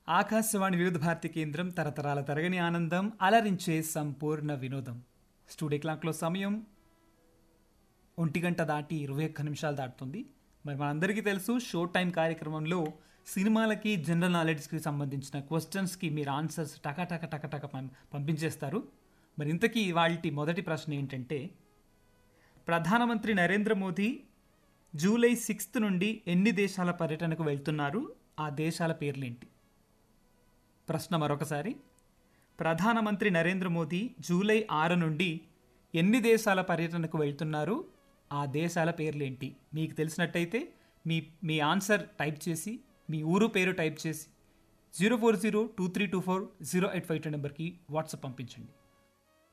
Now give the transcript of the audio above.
ఆకాశవాణి వివిధ భారతి కేంద్రం తరతరాల తరగని ఆనందం అలరించే సంపూర్ణ వినోదం స్టూడియో క్లాక్లో సమయం ఒంటి గంట దాటి ఇరవై ఒక్క నిమిషాలు దాటుతుంది మరి మనందరికీ తెలుసు షో టైం కార్యక్రమంలో సినిమాలకి జనరల్ నాలెడ్జ్కి సంబంధించిన క్వశ్చన్స్కి మీరు ఆన్సర్స్ టక టక టక టక పం- పంపించేస్తారు మరి ఇంతకీ వాళ్ళ మొదటి ప్రశ్న ఏంటంటే ప్రధానమంత్రి నరేంద్ర మోదీ జూలై సిక్స్త్ నుండి ఎన్ని దేశాల పర్యటనకు వెళ్తున్నారు ఆ దేశాల పేర్లేంటి ప్రశ్న మరొకసారి ప్రధానమంత్రి నరేంద్ర మోదీ జూలై ఆరు నుండి ఎన్ని దేశాల పర్యటనకు వెళ్తున్నారు ఆ దేశాల పేర్లేంటి మీకు తెలిసినట్టయితే మీ మీ ఆన్సర్ టైప్ చేసి మీ ఊరు పేరు టైప్ చేసి zero four zero two three two four zero eight five two నెంబర్కి వాట్సాప్ పంపించండి